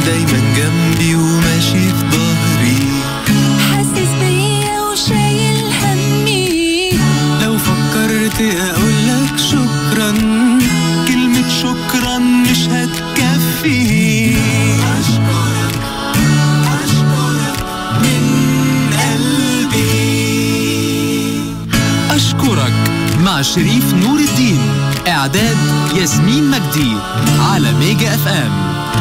دايما جنبي وماشي في ظهري حاسس بيا وشايل همي لو فكرت اقولك شكرا كلمة شكرا مش هتكفي اشكرك اشكرك من قلبي أشكرك مع شريف نور الدين إعداد ياسمين مجدي على ميجا اف ام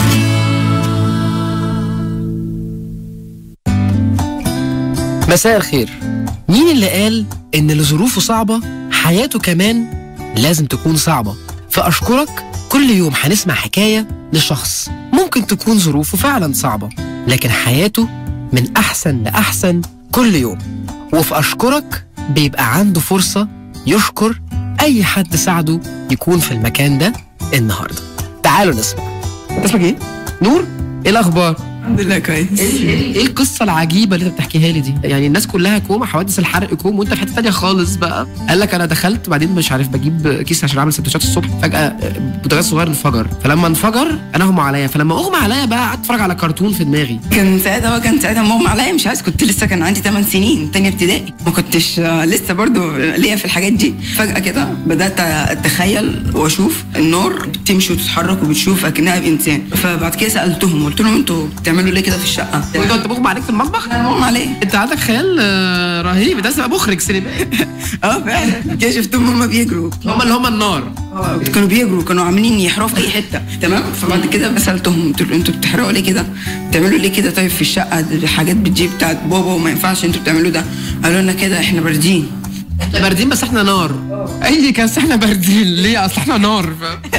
مساء الخير مين اللي قال ان اللي ظروفه صعبة حياته كمان لازم تكون صعبة فأشكرك كل يوم هنسمع حكاية لشخص ممكن تكون ظروفه فعلا صعبة لكن حياته من أحسن لأحسن كل يوم وفي أشكرك بيبقى عنده فرصة يشكر أي حد ساعده يكون في المكان ده النهاردة تعالوا نسمع اسمك ايه؟ نور؟ ايه الأخبار؟ الحمد لله كويس ايه ايه القصه العجيبه اللي انت بتحكيها لي دي يعني الناس كلها كوم حوادث الحرق كوم وانت في حته تانية خالص بقى قال لك انا دخلت بعدين مش عارف بجيب كيس عشان اعمل سندوتشات الصبح فجاه بوتاجاز صغير انفجر فلما انفجر انا اغمى عليا فلما اغمى عليا بقى قعدت اتفرج على كرتون في دماغي كان ساعتها هو كان ساعتها مغمى عليا مش عايز كنت لسه كان عندي 8 سنين تانية ابتدائي ما كنتش آه، لسه برضو ليا في الحاجات دي فجأة كده بدأت أتخيل وأشوف النار بتمشي وتتحرك وبتشوف أكنها بإنسان فبعد كده سألتهم قلت لهم أنتوا بتعملوا ليه كده في الشقة؟ وانت انت مغمى عليك في المطبخ أنا مغمى عليا انت عندك خيال آه، رهيب ده تبقى مخرج سينمائي اه فعلا كده شفتهم هما بيجروا هم اللي هم النار كانوا بيجروا كانوا عاملين يحرقوا في اي حته تمام فبعد كده سالتهم قلت له انتوا بتحرقوا ليه كده؟ بتعملوا ليه كده طيب في الشقه دي حاجات بتجيب بتاعت بابا وما ينفعش انتوا بتعملوا ده قالوا لنا كده احنا باردين احنا باردين بس احنا نار اي كان احنا باردين ليه اصل احنا نار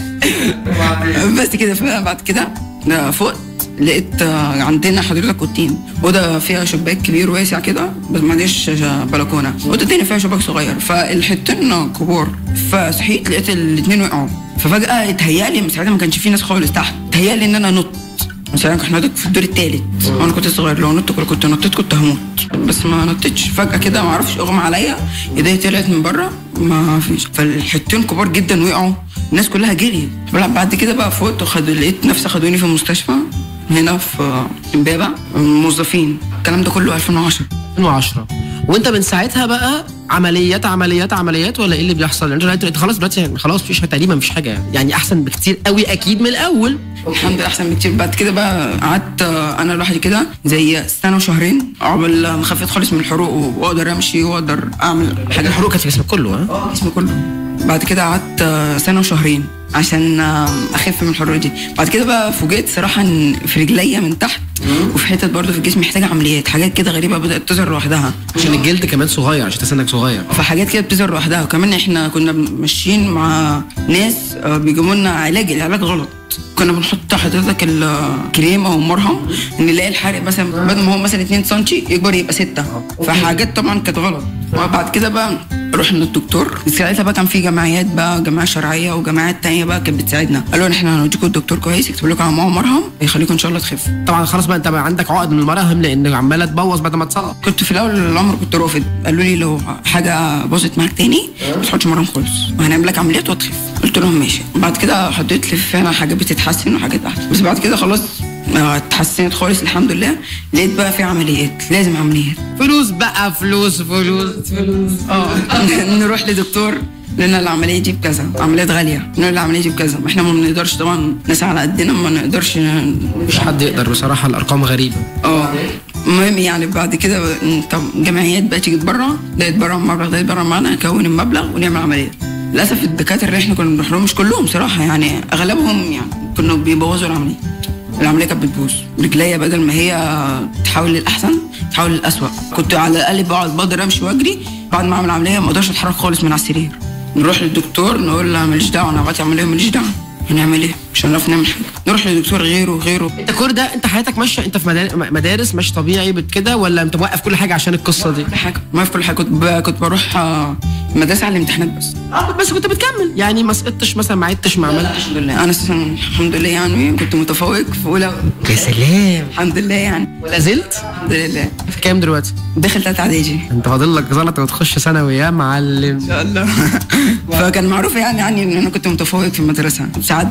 بس كده فبعد كده آه، فقت لقيت آه، عندنا حضرتك اوضتين اوضه فيها شباك كبير واسع كده بس ما عنديش آه، بلكونه اوضه تانية فيها شباك صغير فالحتتين كبار فصحيت لقيت الاتنين وقعوا ففجاه اتهيألي من ساعتها ما كانش في ناس خالص تحت اتهيألي ان انا نط مثلا احنا حضرتك في الدور التالت وانا كنت صغير لو نط كنت كنت نطيت كنت هموت بس ما نطيتش فجاه كده ما اعرفش اغمى عليا ايديا طلعت من بره ما فيش فالحتتين كبار جدا وقعوا الناس كلها جريت بعد كده بقى فوت وخد لقيت نفسي خدوني في المستشفى هنا في امبابه موظفين الكلام ده كله 2010 2010 وانت من ساعتها بقى عمليات عمليات عمليات ولا ايه اللي بيحصل؟ يعني انت انت خلاص دلوقتي يعني خلاص مفيش تقريبا مفيش حاجه يعني. يعني احسن بكتير قوي اكيد من الاول الحمد لله احسن بكتير بعد كده بقى قعدت آه، انا لوحدي كده زي سنه وشهرين عقبال ما خفيت خالص من الحروق واقدر امشي واقدر اعمل حاجه الحروق كانت في جسمك كله ها؟ جسمي كله بعد كده قعدت آه، سنه وشهرين عشان آه، اخف من الحروق دي بعد كده بقى فوجئت صراحه ان في رجليا من تحت وفي حتت برضه في الجسم محتاجه عمليات حاجات كده غريبه بدات تظهر لوحدها عشان الجلد كمان صغير عشان سنك صغير فحاجات كده بتظهر لوحدها وكمان احنا كنا ماشيين مع ناس آه، بيجيبوا لنا علاج العلاج غلط كنا بنحط حضرتك الكريم او المرهم ان نلاقي الحرق مثلا بدل ما هو مثلا 2 سم يكبر يبقى 6 فحاجات طبعا كانت غلط وبعد كده بقى رحنا للدكتور ساعتها بقى كان في جمعيات بقى جمعيه شرعيه وجمعيات تانية بقى كانت بتساعدنا قالوا لنا احنا هنوديكم الدكتور كويس يكتب لكم على مرهم يخليكم ان شاء الله تخف طبعا خلاص بقى انت بقى عندك عقد من المراهم لان عماله تبوظ بعد ما تصلح كنت في الاول العمر كنت رافض قالوا لي لو حاجه باظت معاك تاني ما تحطش مرهم خالص وهنعمل لك عمليات وتخف قلت لهم ماشي بعد كده حطيت لي فعلا حاجات بتتحسن وحاجات احسن بس بعد كده خلاص آه، اتحسنت خالص الحمد لله لقيت بقى في عمليات لازم عمليات فلوس بقى فلوس فلوس فلوس اه نروح لدكتور لنا العمليه دي بكذا عمليات غاليه نقول العمليه دي بكذا ما احنا ما بنقدرش طبعا ناس على قدنا ما نقدرش ن- مش حد يقدر بصراحه الارقام غريبه اه المهم يعني بعد كده طب جمعيات بقى تيجي تبرع ده يتبرع المبلغ ده يتبرع معانا نكون المبلغ ونعمل عمليه للاسف الدكاتره اللي احنا كنا بنروح لهم مش كلهم صراحه يعني اغلبهم يعني كانوا بيبوظوا العمليه العمليه كانت بتبوظ رجليا بدل ما هي تحول للاحسن تحول للاسوء كنت على الاقل بقعد بقدر امشي واجري بعد ما اعمل عمليه ما اقدرش اتحرك خالص من على السرير نروح للدكتور نقول له ماليش دعوه انا عملت عمليه ماليش دعوه هنعمل ايه مش هنعرف نعمل حاجه نروح لدكتور غيره غيره انت كل ده انت حياتك ماشيه انت في مدار- مدارس ماشي طبيعي بت- كده ولا انت موقف كل حاجه عشان القصه دي؟ كل حاجه ما في كل حاجه كنت ب... كنت بروح آه، مدرسه على الامتحانات بس اه بس كنت بتكمل يعني ما سقطتش مثلا ما عدتش ما عملتش الحمد لله انا اساسا الحمد لله يعني كنت متفوق في اولى يا سلام الحمد لله يعني ولا زلت؟ الحمد لله في كام دلوقتي؟ داخل تالتة اعدادي انت فاضل لك زلطه وتخش ثانوي يا معلم ان شاء الله فكان معروف يعني عني ان انا كنت متفوق في المدرسه ساعات بطلع الاول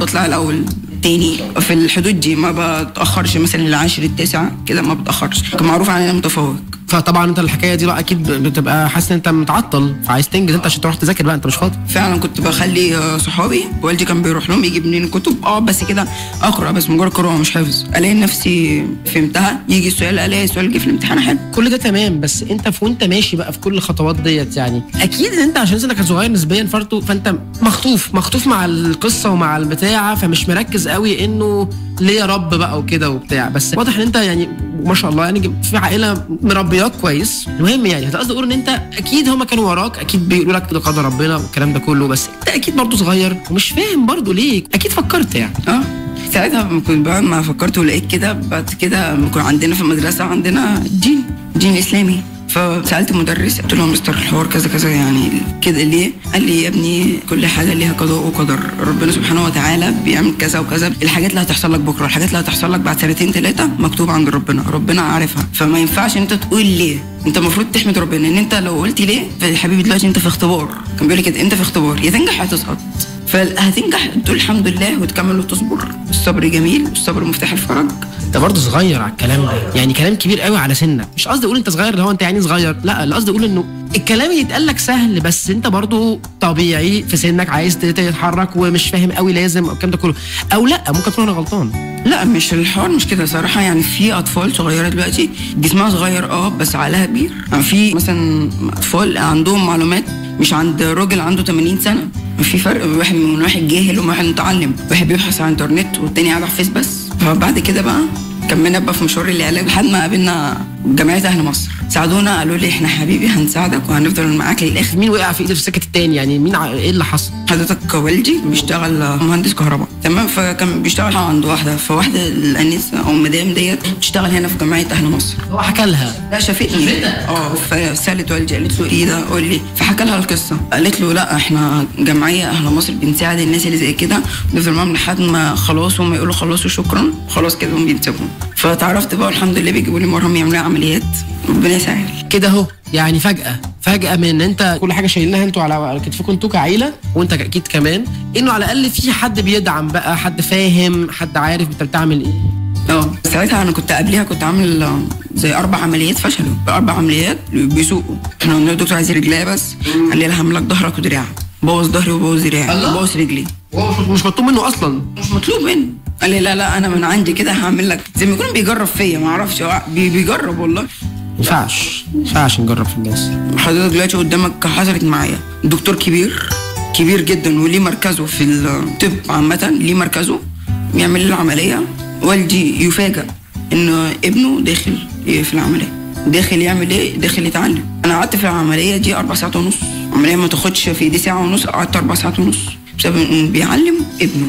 الاول تاني في الحدود دي ما بتاخرش مثلا العاشر التاسع كده ما بتاخرش كان معروف عننا متفوق فطبعا انت الحكايه دي بقى اكيد بتبقى حاسس ان انت متعطل فعايز تنجز انت عشان تروح تذاكر بقى انت مش فاضي فعلا كنت بخلي آه، صحابي والدي كان بيروح لهم يجيب منين الكتب اقعد بس كده اقرا بس مجرد قراءه مش حفظ الاقي نفسي فهمتها يجي السؤال الاقي السؤال جه في الامتحان حلو كل ده تمام بس انت في وانت ماشي بقى في كل الخطوات ديت يعني اكيد ان انت عشان سنك صغير نسبيا فرضه فانت مخطوف مخطوف مع القصه ومع البتاع فمش مركز قوي انه ليه يا رب بقى وكده وبتاع بس واضح ان انت يعني ما شاء الله يعني في عائله مربياك كويس المهم يعني هذا قصدي اقول ان انت اكيد هما كانوا وراك اكيد بيقولوا لك ده قدر ربنا والكلام ده كله بس انت اكيد برضه صغير ومش فاهم برضه ليه اكيد فكرت يعني اه ساعتها لما كنت بعد ما فكرت ولقيت كده بعد كده لما كنا عندنا في المدرسه عندنا دين دين اسلامي فسالت المدرس قلت له يا مستر الحوار كذا كذا يعني كده ليه؟ قال لي يا ابني كل حاجه ليها قضاء وقدر ربنا سبحانه وتعالى بيعمل كذا وكذا الحاجات اللي هتحصل لك بكره الحاجات اللي هتحصل لك بعد سنتين ثلاثه مكتوبه عند ربنا ربنا عارفها فما ينفعش انت تقول ليه انت المفروض تحمد ربنا ان انت لو قلت ليه يا حبيبي دلوقتي انت في اختبار كان بيقول لي كده انت في اختبار يا تنجح يا تسقط فهتنجح تقول الحمد لله وتكمل وتصبر الصبر جميل والصبر مفتاح الفرج انت برضه صغير على الكلام ده يعني كلام كبير قوي على سنك مش قصدي اقول انت صغير اللي هو انت يعني صغير لا اللي قصدي اقول انه الكلام اللي يتقال لك سهل بس انت برضه طبيعي في سنك عايز تتحرك ومش فاهم قوي لازم او الكلام ده كله او لا ممكن تكون انا غلطان لا مش الحوار مش كده صراحه يعني في اطفال صغيره دلوقتي جسمها صغير اه بس عقلها كبير يعني في مثلا اطفال عندهم معلومات مش عند راجل عنده 80 سنه في فرق بين واحد من واحد جاهل وواحد متعلم واحد بيبحث عن الانترنت والتاني قاعد على الفيس بس فبعد كده بقى كملنا بقى في مشوار العلاج لحد ما قابلنا جمعيه اهل مصر ساعدونا قالوا لي احنا حبيبي هنساعدك وهنفضل معاك للاخر مين وقع في ايده في السكه التاني يعني مين ع... ايه اللي حصل حضرتك والدي بيشتغل مهندس كهرباء تمام فكان بيشتغل عند واحده فواحده الانسه او المدام ديت بتشتغل هنا في جمعيه اهل مصر هو حكى لها لا شافتني اه فسالت والدي قالت له ايه ده قول لي فحكى لها القصه قالت له لا احنا جمعيه اهل مصر بنساعد الناس اللي زي كده نفضل معاهم لحد ما خلاص هم يقولوا خلاص وشكرا خلاص كده هم بيتسابون فتعرفت بقى الحمد لله بيجيبوا لي مرهم يعملوا لي عمليات ربنا يسهل كده اهو يعني فجأة فجأة من ان انت كل حاجة شايلينها انتوا على كتفكم انتوا كعيلة وانت اكيد كمان انه على الاقل في حد بيدعم بقى حد فاهم حد عارف انت بتعمل ايه اه ساعتها انا كنت قبليها كنت عامل آه، زي اربع عمليات فشلوا اربع عمليات بيسوقوا احنا قلنا الدكتور عايز رجليا بس قال لي لا هعمل لك ظهرك ودراعك بوظ ظهري وبوظ دراعي الله. وبوظ رجلي هو مش- مش مطلوب منه اصلا مش مطلوب مني قال لي لا لا انا من عندي كده هعمل لك زي ما يكون بيجرب فيا ما اعرفش هو بي- بيجرب والله ما ينفعش ما ينفعش نجرب في الناس حضرتك دلوقتي قدامك حصلت معايا دكتور كبير كبير جدا وليه مركزه في الطب عامة ليه مركزه يعمل لي العملية والدي يفاجأ ان ابنه داخل في العملية داخل يعمل ايه؟ داخل يتعلم انا قعدت في العملية دي اربع ساعات ونص عملية ما تاخدش في ايدي ساعة ونص قعدت اربع ساعات ونص بسبب انه بيعلم ابنه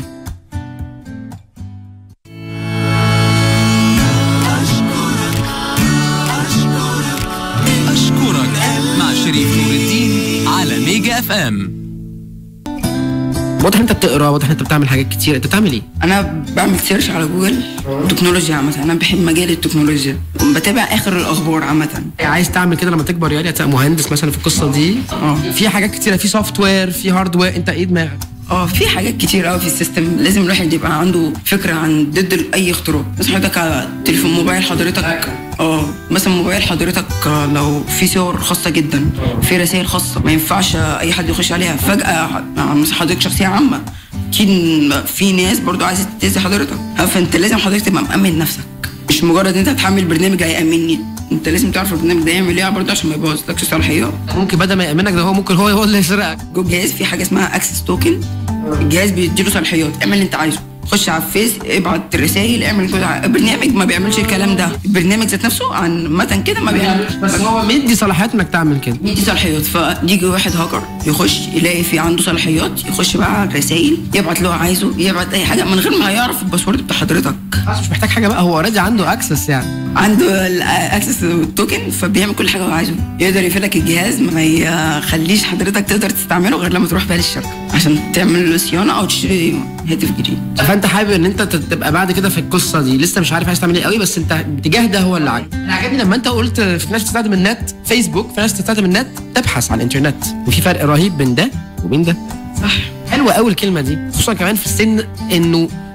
أشكرك مع شريف نور الدين على ميجا اف ام واضح انت بتقرا واضح انت بتعمل حاجات كتير انت بتعمل ايه؟ انا بعمل سيرش على جوجل تكنولوجيا عامة انا بحب مجال التكنولوجيا بتابع اخر الاخبار عامة عايز تعمل كده لما تكبر يعني تبقى مهندس مثلا في القصه دي اه في حاجات كتيره في سوفت وير في هاردوير انت ايه دماغك؟ اه في حاجات كتير قوي في السيستم لازم الواحد يبقى عنده فكره عن ضد اي اختراق بس حضرتك على تليفون موبايل حضرتك اه مثلا موبايل حضرتك آه، لو في صور خاصه جدا في رسائل خاصه ما ينفعش اي حد يخش عليها فجاه ح- مثلا حضرتك شخصيه عامه اكيد في ناس برضو عايزه تاذي حضرتك آه، فانت لازم حضرتك تبقى مأمن نفسك مش مجرد انت تحمل برنامج هيأمنني انت لازم تعرف البرنامج ده يعمل ايه برضه عشان ما يبوظلكش صلاحيات ممكن بدل ما يامنك ده هو ممكن هو هو اللي يسرقك جوه الجهاز في حاجه اسمها اكسس توكن الجهاز بيديله صلاحيات اعمل اللي انت عايزه خش على الفيس ابعت رسائل اعمل كل حاجة. البرنامج ما بيعملش الكلام ده البرنامج ذات نفسه عن متن كده ما بيعملش بس هو مدي صلاحيات انك تعمل كده يدي صلاحيات فيجي واحد هاكر يخش يلاقي في عنده صلاحيات يخش بقى على الرسائل يبعت اللي هو عايزه يبعت اي حاجه من غير ما يعرف الباسورد بتاع حضرتك خلاص مش محتاج حاجه بقى هو اوريدي عنده اكسس يعني عنده الاكسس توكن فبيعمل كل حاجه هو عايزه يقدر يفلك الجهاز ما يخليش حضرتك تقدر تستعمله غير لما تروح بقى للشركه عشان تعمل له صيانه او تشتري هاتف جديد فانت حابب ان انت تبقى بعد كده في القصه دي لسه مش عارف عايز تعمل ايه قوي بس انت الاتجاه ده هو اللي عاجبك انا عجبني لما انت قلت في ناس تستخدم النت فيسبوك في ناس تستخدم النت تبحث عن الانترنت وفي فرق رهيب بين ده وبين ده صح حلوه قوي الكلمه دي خصوصا كمان في السن انه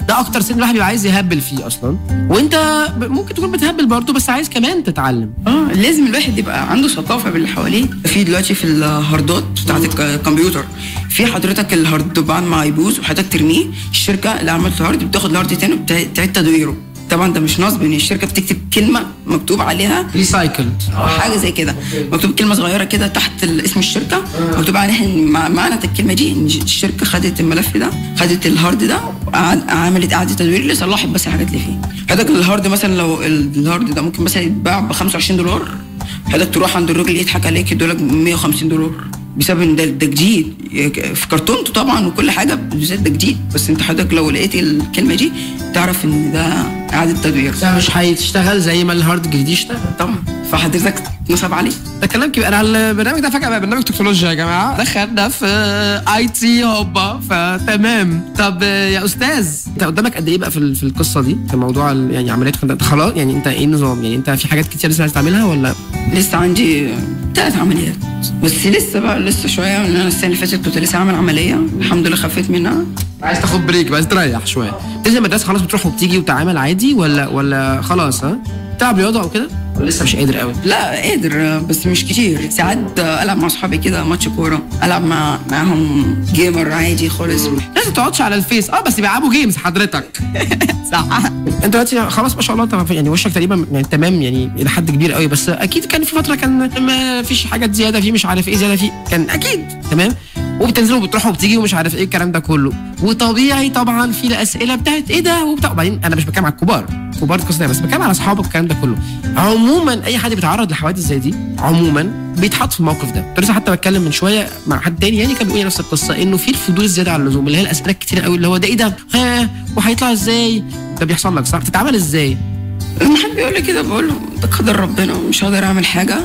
ده اكتر سن الواحد بيبقى عايز يهبل فيه اصلا وانت ب- ممكن تكون بتهبل برضه بس عايز كمان تتعلم اه لازم الواحد يبقى عنده ثقافه باللي حواليه في دلوقتي في الهاردات بتاعت الك- الكمبيوتر في حضرتك الهارد بعد ما يبوظ وحضرتك ترميه الشركه اللي عملت الهارد بتاخد الهارد تاني وبتعيد تدويره طبعا ده مش نصب ان الشركه بتكتب كلمه مكتوب عليها ريسايكلد او حاجه زي كده مكتوب كلمه صغيره كده تحت ال- اسم الشركه مكتوب عليها إن مع- معنى الكلمه دي ان الشركه خدت الملف ده خدت الهارد ده وقعد- عملت اعاده تدوير اللي صلحت بس الحاجات اللي فيه حضرتك الهارد مثلا لو ال- الهارد ده ممكن مثلا يتباع ب 25 دولار حضرتك تروح عند الراجل يضحك عليك يدولك 150 دولار بسبب ان ده, ده جديد في كرتونته طبعا وكل حاجه بالذات ده جديد بس انت حضرتك لو لقيت الكلمه دي تعرف ان ده اعاده تدوير ده مش هيشتغل زي ما الهارد الجديد يشتغل طبعا فحضرتك نصب عليه ده كلام كبير انا البرنامج ده فجاه بقى برنامج تكنولوجيا يا جماعه دخلنا في اي تي هوبا فتمام طب يا استاذ انت قدامك قد ايه بقى في ال- في القصه دي في موضوع ال- يعني عمليات كنت خلاص يعني انت ايه النظام يعني انت في حاجات كتير لسه عايز تعملها ولا لسه عندي ثلاث عمليات بس لسه بقى لسه شويه ان انا السنه اللي فاتت كنت لسه عامل عمليه الحمد لله خفيت منها عايز تاخد بريك بقى عايز تريح شويه تنزل المدرسه خلاص بتروح وبتيجي وتعامل عادي ولا ولا خلاص ها تلعب رياضه او كده ولا لسه مش قادر قوي لا قادر بس مش كتير ساعات العب مع اصحابي كده ماتش كوره العب مع معاهم جيمر عادي خالص لازم تقعدش على الفيس اه بس بيلعبوا جيمز حضرتك صح انت دلوقتي خلاص ما شاء الله انت يعني وشك تقريبا يعني تمام يعني الى حد كبير قوي بس اكيد كان في فتره كان ما فيش حاجات زياده فيه مش عارف ايه زياده فيه كان اكيد تمام وبتنزلوا وبتروحوا وبتيجي ومش عارف ايه الكلام ده كله وطبيعي طبعا في الاسئله بتاعت ايه ده وبتاع وبعدين انا مش بتكلم على الكبار كبار القصه بس بتكلم على اصحابك والكلام ده كله عموما اي حد بيتعرض لحوادث زي دي عموما بيتحط في الموقف ده كنت لسه حتى بتكلم من شويه مع حد تاني يعني كان بيقول لي نفس القصه انه في الفضول الزياده عن اللزوم اللي هي الاسئله الكتير قوي اللي هو ده ايه ده ها وهيطلع ازاي ده بيحصل لك صح بتتعامل ازاي لما حد بيقول لي كده بقول له ده قدر ربنا ومش هقدر اعمل حاجه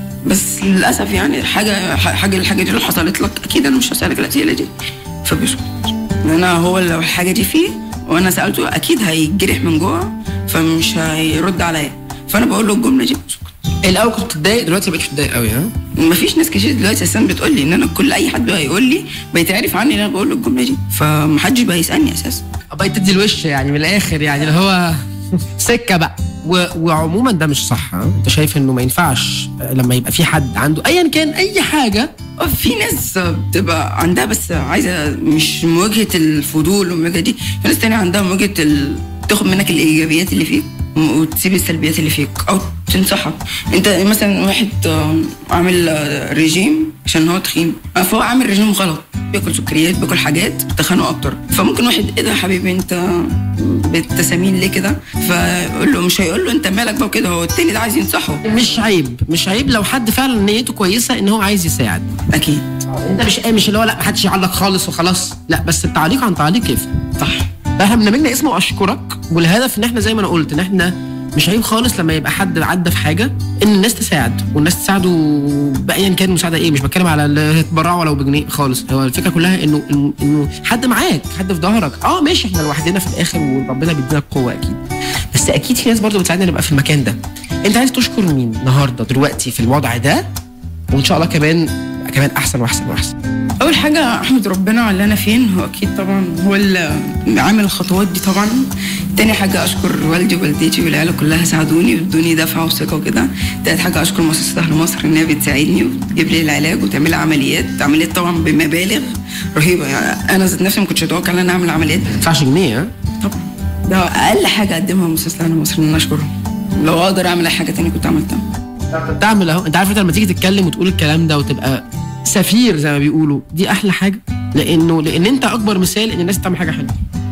بس للاسف يعني حاجه حاجه الحاجه دي لو حصلت لك اكيد انا مش هسالك الاسئله دي فبيسكت لان انا هو لو الحاجه دي فيه وانا سالته اكيد هيجرح من جوه فمش هيرد عليا فانا بقول له الجمله دي بيسكت الاول كنت بتضايق دلوقتي ما بقتش بتضايق قوي ها مفيش ناس كتير دلوقتي اساسا بتقول لي ان انا كل اي حد بقى يقول لي بيتعرف عني ان انا بقول له الجمله دي فمحدش بقى يسالني اساسا بقيت تدي الوش يعني من الاخر يعني اللي هو سكه بقى و... وعموما ده مش صح ها؟ انت شايف انه ما ينفعش لما يبقى في حد عنده ايا كان اي حاجه اه في ناس بتبقى عندها بس عايزه مش مواجهه الفضول والمواجهه دي في ناس تانية عندها مواجهه ال... تاخد منك الايجابيات اللي فيك وتسيب السلبيات اللي فيك او تنصحك انت مثلا واحد آه، عامل آه، ريجيم عشان هو تخين آه، فهو عامل ريجيم غلط بياكل سكريات بياكل حاجات تخنه اكتر فممكن واحد ايه ده يا حبيبي انت بتسامين ليه كده فيقول له مش هيقول له انت مالك بقى كده هو التاني ده عايز ينصحه مش عيب مش عيب لو حد فعلا نيته كويسه ان هو عايز يساعد اكيد انت مش مش اللي هو لا ما حدش يعلق خالص وخلاص لا بس التعليق عن تعليق يفرق صح احنا برنامجنا اسمه اشكرك والهدف ان احنا زي ما انا قلت ان احنا مش عيب خالص لما يبقى حد عدى في حاجه ان الناس تساعد والناس تساعده بايا كان المساعده ايه مش بتكلم على اللي يتبرعوا ولو بجنيه خالص هو الفكره كلها انه انه إنه حد معاك حد في ظهرك اه ماشي احنا لوحدنا في الاخر وربنا بيدينا القوه اكيد بس اكيد في ناس برضه بتساعدنا نبقى في المكان ده انت عايز تشكر مين النهارده دلوقتي في الوضع ده وان شاء الله كمان كمان احسن واحسن واحسن اول حاجه احمد ربنا على اللي انا فين هو اكيد طبعا هو اللي عامل الخطوات دي طبعا تاني حاجه اشكر والدي ووالدتي والعيله كلها ساعدوني وادوني دفعه وثقه وكده تالت حاجه اشكر مؤسسه اهل مصر ان هي بتساعدني وتجيب لي العلاج وتعمل لي عمليات عمليات طبعا بمبالغ رهيبه يعني انا ذات نفسي ما كنتش اتوقع ان انا اعمل عمليات ما يدفعش جنيه ها طبعا ده اقل حاجه اقدمها مؤسسه اهل مصر ان انا اشكرهم لو اقدر اعمل اي حاجه تانية كنت عملتها تعمل اهو انت عارف انت لما تيجي تتكلم وتقول الكلام ده وتبقى سفير زي ما بيقولوا دي احلى حاجه لانه لان انت اكبر مثال ان الناس تعمل حاجه حلوه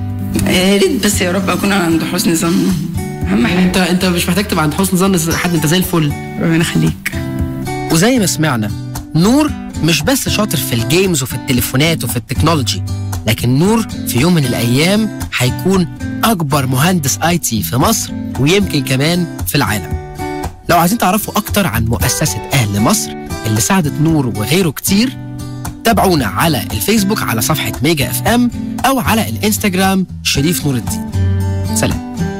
يا ريت بس يا رب اكون عند حسن ظن اهم حاجه انت انت مش محتاج تبقى عند حسن ظن حد انت زي الفل ربنا يخليك وزي ما سمعنا نور مش بس شاطر في الجيمز وفي التليفونات وفي التكنولوجي لكن نور في يوم من الايام هيكون اكبر مهندس اي تي في مصر ويمكن كمان في العالم لو عايزين تعرفوا اكتر عن مؤسسه اهل مصر اللي ساعدت نور وغيره كتير تابعونا على الفيسبوك على صفحه ميجا اف ام او على الانستجرام شريف نور الدين سلام